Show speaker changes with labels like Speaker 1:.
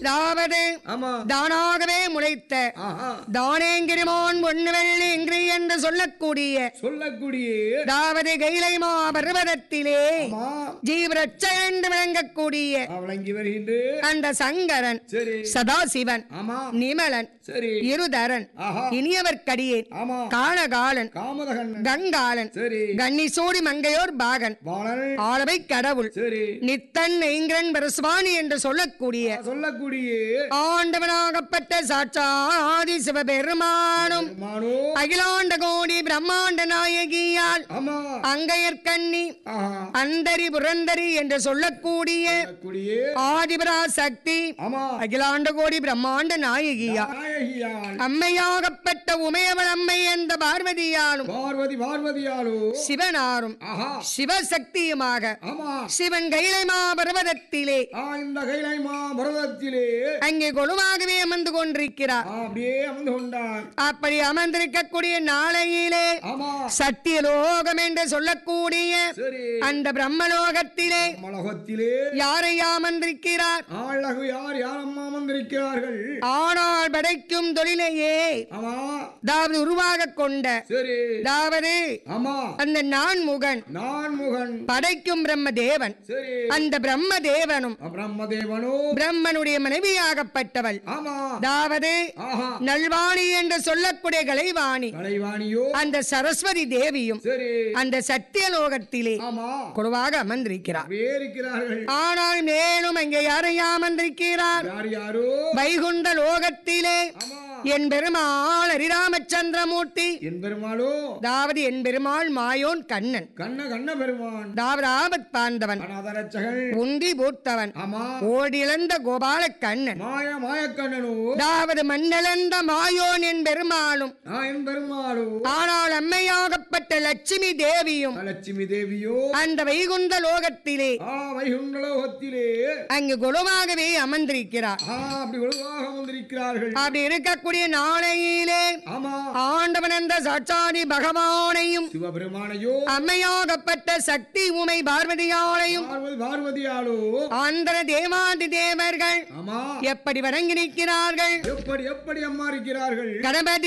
Speaker 1: அதாவது
Speaker 2: ஆமா
Speaker 1: தானாகவே முளைத்த
Speaker 2: ஆஹா
Speaker 1: தானேங்கிரிமான் பொன்னுவெள்ளி இங்கிரி என்று சொல்லக்கூடிய
Speaker 2: சொல்லக்கூடிய
Speaker 1: அதாவது கைலைமா பர்வதத்திலே
Speaker 2: ஆமா
Speaker 1: ஜீவரட்ச என்று விளங்கக்கூடிய
Speaker 2: வழங்கி வருகின்ற
Speaker 1: அந்த சங்கரன்
Speaker 2: சரி
Speaker 1: சதாசிவன்
Speaker 2: ஆமா
Speaker 1: நிமலன்
Speaker 2: சரி
Speaker 1: இருதரன்
Speaker 2: ஆஹா
Speaker 1: இனியவர்க்கடியேன்
Speaker 2: ஆமா
Speaker 1: காணகாலன்
Speaker 2: காமதகண்ணன்
Speaker 1: கங்காளன்
Speaker 2: சரி
Speaker 1: கன்னிசூடி மங்கையோர் பாகன்
Speaker 2: பாலன்
Speaker 1: ஆளவை கடவுள்
Speaker 2: சரி
Speaker 1: நித்தன் ஐங்கரன் பரசுவாணி என்று சொல்லக்கூடிய
Speaker 2: சொல்லக்கூடிய
Speaker 1: ஆண்டவனாகப்பட்ட சாட்சாதி சிவபெருமானும்
Speaker 2: மானோ
Speaker 1: அகிலாண்ட கோடி பிரம்மாண்ட நாயகியால்
Speaker 2: ஆமா
Speaker 1: அங்கையர்கண்ணி
Speaker 2: ஆஹா
Speaker 1: அந்தரி புரந்தரி என்று சொல்லக்கூடிய
Speaker 2: சொல்லக்கூடிய
Speaker 1: ஆதிபரா சக்தி
Speaker 2: ஆமா
Speaker 1: அகிலாண்ட கோடி பிரம்மாண்ட நாயகியா
Speaker 2: நாயகியான்
Speaker 1: அம்மையாகப்பட்ட உமையவள் அம்மை என்ற பார்வதியாலும்
Speaker 2: பார்வதி பார்வதியாலோ
Speaker 1: சிவனாரும்
Speaker 2: ஆஹா
Speaker 1: சிவசக்தியுமாக
Speaker 2: ஆமா
Speaker 1: சிவன் கைலைமா பர்வதத்திலே
Speaker 2: ஆ இந்த கைலை மாபரதத்திலே
Speaker 1: அங்கே கொலுவாகவே அமர்ந்து கொண்டிருக்கிறார்
Speaker 2: அப்படியே அமர்ந்து கொண்டான்
Speaker 1: அப்படி அமர்ந்திருக்கக்கூடிய நாளையிலே
Speaker 2: ஆமா
Speaker 1: சத்தியலோகம் என்று சொல்லக்கூடிய
Speaker 2: சரி
Speaker 1: அந்த பிரம்மலோகத்திலே
Speaker 2: மலகத்திலே
Speaker 1: யாரை அமர்ந்திருக்கிறார்
Speaker 2: ஆழகு யார் யார் அம்மா அமர்ந்திருக்கிறார்கள்
Speaker 1: ஆனால் படைக்கும் தொழிலையே
Speaker 2: ஆமா
Speaker 1: அதாவது உருவாக கொண்ட
Speaker 2: சரி
Speaker 1: அதாவது
Speaker 2: ஆமா
Speaker 1: அந்த நான்முகன்
Speaker 2: நான் முகன்
Speaker 1: படைக்கும் பிரம்ம தேவன்
Speaker 2: சரி
Speaker 1: அந்த பிரம்ம தேவனும்
Speaker 2: பிரம்மதேவனோ
Speaker 1: பிரம்மனுடைய மனைவியாகப்பட்டவள்
Speaker 2: ஆமா
Speaker 1: அதாவது
Speaker 2: ஆஹா
Speaker 1: நல்வாணி என்று சொல்லக்கூடிய கலைவாணி
Speaker 2: கலைவாணியோ
Speaker 1: அந்த சரஸ்வதி தேவியும்
Speaker 2: சரி
Speaker 1: அந்த சத்தியலோகத்திலே
Speaker 2: ஆமா
Speaker 1: குழுவாக அமர்ந்திருக்கிறார்
Speaker 2: அப்படியே இருக்கிறார்கள்
Speaker 1: ஆனால் மேலும் அங்கே யாரையா அமர்ந்திருக்கிறார்
Speaker 2: யார் யாரோ
Speaker 1: வைகுண்ட லோகத்திலே
Speaker 2: ஆமா
Speaker 1: என் பெருமாள் ஹரிராமச்சந்திரமூர்த்தி
Speaker 2: என் பெருமாளோ
Speaker 1: அதாவது என் பெருமாள் மாயோன் கண்ணன்
Speaker 2: கண்ண கண்ண பெருமான்
Speaker 1: அதாவது ஆபத் பாண்டவன்
Speaker 2: அநாதரட்சகன்
Speaker 1: உண்டி பூத்தவன்
Speaker 2: ஆமா
Speaker 1: ஓடிழந்த கோபால கண்ணன்
Speaker 2: மாய மாயக்கண்ணனோ
Speaker 1: அதாவது மண்ணளந்த மாயோன் என் பெருமாளும்
Speaker 2: நான் என் பெருமாளோ
Speaker 1: ஆனால் அம்மையாகப்பட்ட லட்சுமி தேவியும்
Speaker 2: லட்சுமி தேவியோ
Speaker 1: அந்த வைகுண்ட லோகத்திலே
Speaker 2: ஆ வைகுண்டலோகத்திலே
Speaker 1: அங்கு குலமாகவே அமர்ந்திருக்கிறார்
Speaker 2: ஆ அப்படி ஒழுங்காக வந்திருக்கிறார்கள்
Speaker 1: அப்படி இருக்கக்கூடிய நாளையிலே
Speaker 2: ஆமா
Speaker 1: ஆண்டவன் அந்த சாட்சாதி பகவானையும்
Speaker 2: சிவபெருமானையோ
Speaker 1: அம்மையாகப்பட்ட சக்தி உமை பார்வதியாலையும்
Speaker 2: பார்வதி பார்வதியாலோ
Speaker 1: ஆந்திர தேவாதி தேவர்கள்
Speaker 2: ஆமா
Speaker 1: எப்படி வணங்கி நிற்கிறார்கள்
Speaker 2: எப்படி எப்படி அம்மா இருக்கிறார்கள்
Speaker 1: கணபதி